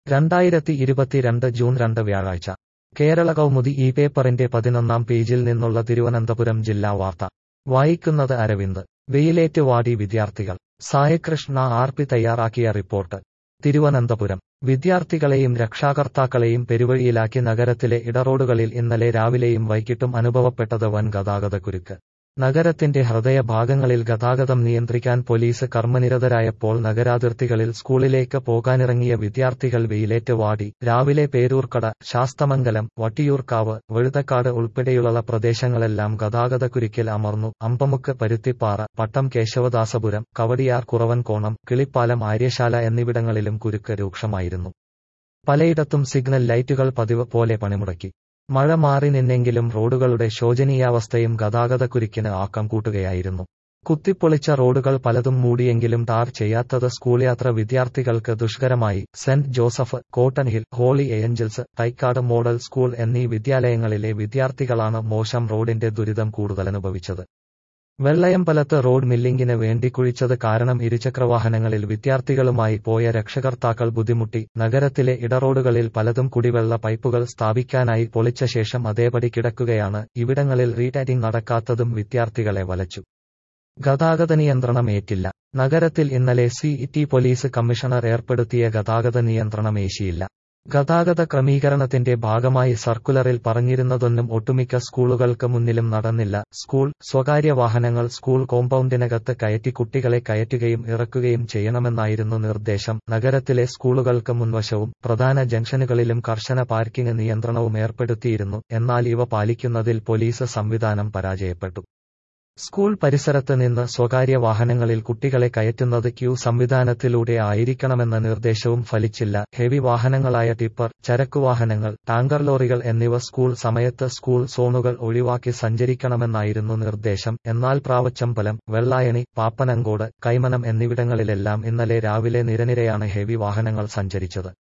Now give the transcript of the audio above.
രണ്ടായിരത്തി ഇരുപത്തിരണ്ട് ജൂൺ രണ്ട് വ്യാഴാഴ്ച കേരള കൗമുദി ഈ പേപ്പറിന്റെ പതിനൊന്നാം പേജിൽ നിന്നുള്ള തിരുവനന്തപുരം ജില്ലാ വാർത്ത വായിക്കുന്നത് അരവിന്ദ് വെയിലേറ്റ് വാടി വിദ്യാർത്ഥികൾ സായകൃഷ്ണ ആർ പി തയ്യാറാക്കിയ റിപ്പോർട്ട് തിരുവനന്തപുരം വിദ്യാർത്ഥികളെയും രക്ഷാകർത്താക്കളെയും പെരുവഴിയിലാക്കി നഗരത്തിലെ ഇടറോഡുകളിൽ ഇന്നലെ രാവിലെയും വൈകിട്ടും അനുഭവപ്പെട്ടത് വൻ ഗതാഗതക്കുരുക്ക് നഗരത്തിന്റെ ഹൃദയഭാഗങ്ങളിൽ ഗതാഗതം നിയന്ത്രിക്കാൻ പോലീസ് കർമ്മനിരതരായപ്പോൾ നഗരാതിർത്തികളിൽ സ്കൂളിലേക്ക് പോകാനിറങ്ങിയ വിദ്യാർത്ഥികൾ വെയിലേറ്റ് വാടി രാവിലെ പേരൂർക്കട ശാസ്തമംഗലം വട്ടിയൂർക്കാവ് വഴുതക്കാട് ഉൾപ്പെടെയുള്ള പ്രദേശങ്ങളെല്ലാം ഗതാഗതക്കുരുക്കിൽ അമർന്നു അമ്പമുക്ക് പരുത്തിപ്പാറ പട്ടം കേശവദാസപുരം കവടിയാർ കുറവൻകോണം കിളിപ്പാലം ആര്യശാല എന്നിവിടങ്ങളിലും കുരുക്ക് രൂക്ഷമായിരുന്നു പലയിടത്തും സിഗ്നൽ ലൈറ്റുകൾ പതിവ് പോലെ പണിമുടക്കി മഴ മാറി നിന്നെങ്കിലും റോഡുകളുടെ ശോചനീയാവസ്ഥയും ഗതാഗതക്കുരുക്കിന് ആക്കം കൂട്ടുകയായിരുന്നു കുത്തിപ്പൊളിച്ച റോഡുകൾ പലതും മൂടിയെങ്കിലും ടാർ ചെയ്യാത്തത് സ്കൂൾ യാത്ര വിദ്യാർത്ഥികൾക്ക് ദുഷ്കരമായി Saint Joseph Cotton Hill Holy Angels Thycaud model school എന്നീ വിദ്യാലയങ്ങളിലെ വിദ്യാർത്ഥികളാണ് മോശം റോഡിന്റെ ദുരിതം കൂടുതലനുഭവിച്ചത് വെള്ളയമ്പലത്ത് റോഡ് മില്ലിംഗിന് വേണ്ടി കുഴിച്ചത് കാരണം ഇരുചക്രവാഹനങ്ങളിൽ വിദ്യാർത്ഥികളുമായി പോയ രക്ഷകർത്താക്കൾ ബുദ്ധിമുട്ടി നഗരത്തിലെ ഇടറോഡുകളിൽ പലതും കുടിവെള്ള പൈപ്പുകൾ സ്ഥാപിക്കാനായി പൊളിച്ച ശേഷം അതേപടി കിടക്കുകയാണ് ഇവിടങ്ങളിൽ റീടാറ്റിംഗ് നടക്കാത്തതും വിദ്യാർത്ഥികളെ വലച്ചു ഗതാഗത നിയന്ത്രണം ഏറ്റില്ല നഗരത്തിൽ ഇന്നലെ സി ടി പോലീസ് കമ്മീഷണർ ഏർപ്പെടുത്തിയ ഗതാഗത നിയന്ത്രണം ഏശിയില്ല ഗതാഗത ക്രമീകരണത്തിന്റെ ഭാഗമായി സർക്കുലറിൽ പറഞ്ഞിരുന്നതൊന്നും ഒട്ടുമിക്ക സ്കൂളുകൾക്ക് മുന്നിലും നടന്നില്ല സ്കൂൾ സ്വകാര്യ വാഹനങ്ങൾ സ്കൂൾ കോമ്പൗണ്ടിനകത്ത് കയറ്റി കുട്ടികളെ കയറ്റുകയും ഇറക്കുകയും ചെയ്യണമെന്നായിരുന്നു നിർദ്ദേശം നഗരത്തിലെ സ്കൂളുകൾക്ക് മുൻവശവും പ്രധാന ജംഗ്ഷനുകളിലും കർശന പാർക്കിംഗ് നിയന്ത്രണവും ഏർപ്പെടുത്തിയിരുന്നു എന്നാൽ ഇവ പാലിക്കുന്നതിൽ പോലീസ് സംവിധാനം പരാജയപ്പെട്ടു സ്കൂൾ പരിസരത്ത് നിന്ന് സ്വകാര്യ വാഹനങ്ങളിൽ കുട്ടികളെ കയറ്റുന്നത് ക്യൂ സംവിധാനത്തിലൂടെ ആയിരിക്കണമെന്ന നിർദ്ദേശവും ഫലിച്ചില്ല ഹെവി വാഹനങ്ങളായ ടിപ്പർ ചരക്കുവാഹനങ്ങൾ ടാങ്കർ ലോറികൾ എന്നിവ സ്കൂൾ സമയത്ത് സ്കൂൾ സോണുകൾ ഒഴിവാക്കി സഞ്ചരിക്കണമെന്നായിരുന്നു നിർദ്ദേശം എന്നാൽ പ്രാവച്ചമ്പലം വെള്ളായണി പാപ്പനങ്കോട് കൈമനം എന്നിവിടങ്ങളിലെല്ലാം ഇന്നലെ രാവിലെ നിരനിരയാണ് ഹെവി വാഹനങ്ങൾ സഞ്ചരിച്ചത്